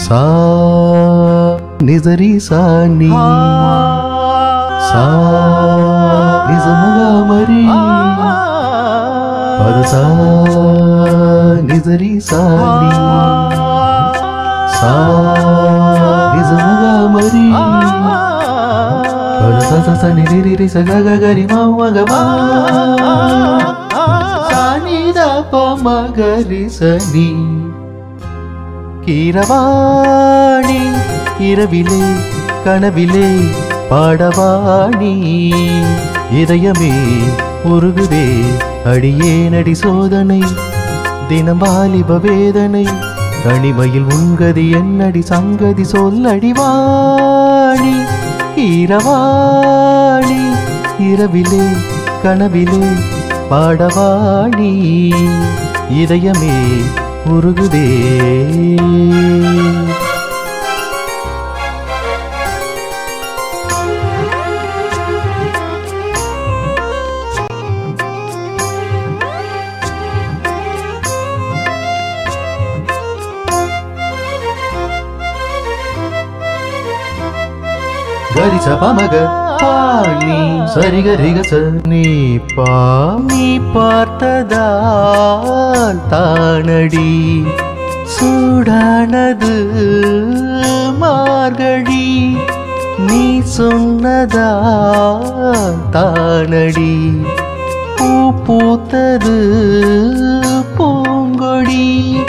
சா நிசரி சாணி சா நிசமுகாமரி பத சா நிசரி சாணி சா நிசமுகாமரி பத ச ச ச நிரி ரி ரி ச க க க ரி ம ம க ம சா நி த ப ம க ரி ச நீ கீரவாணி இரவிலே கனவிலே பாடவாணி இதயமே உருகுதே அடியே நடி சோதனை தினம் வாலிப வேதனை தனிமையில் உங்கதி என்னடி சங்கதி சொல்லடிவாணி கீரவாணி இரவிலே கனவிலே பாடவாணி இதயமே உருகுதே கரிச பமக பாணி சரிக ரிகச நீ பா நீ பார்த்ததால் தானடி சூடானது மார்கழி நீ சொன்னதால் தானடி பூ பூத்தது பூங்கொடி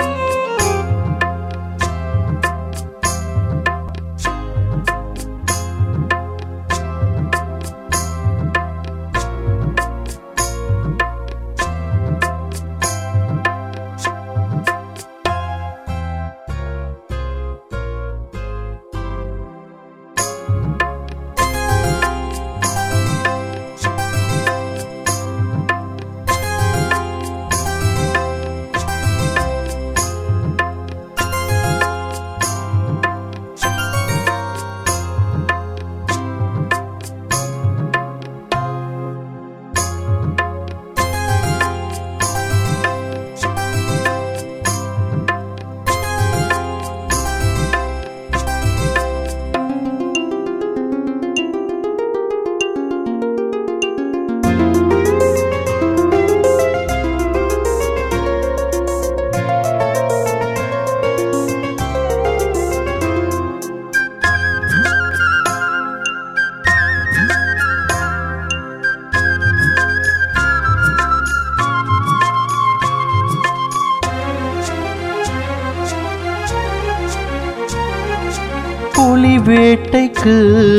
புலி வேட்டைக்கு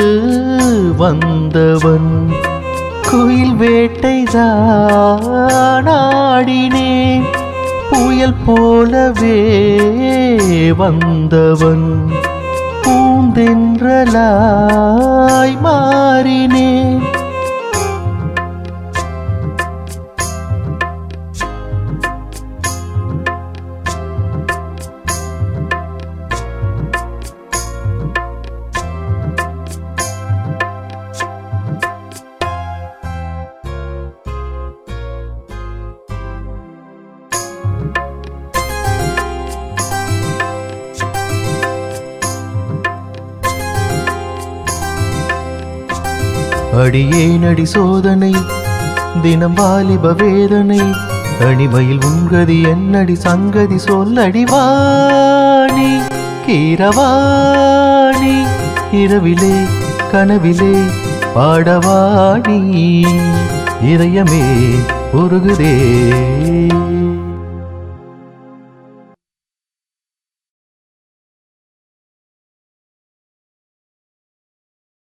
வந்தவன் குயில் வேட்டைதான் ஆடினேன் புயல் போலவே வந்தவன் பூந்தென்றலாய் மாறினேன் அடியே நடி சோதனை தினம் வாலிப வேதனை தனிமையில் உங்கதி என்னடி சங்கதி சொல்லடி வாணி கீரவாணி இரவிலே கனவிலே பாடவாணி இதயமே உருகுதே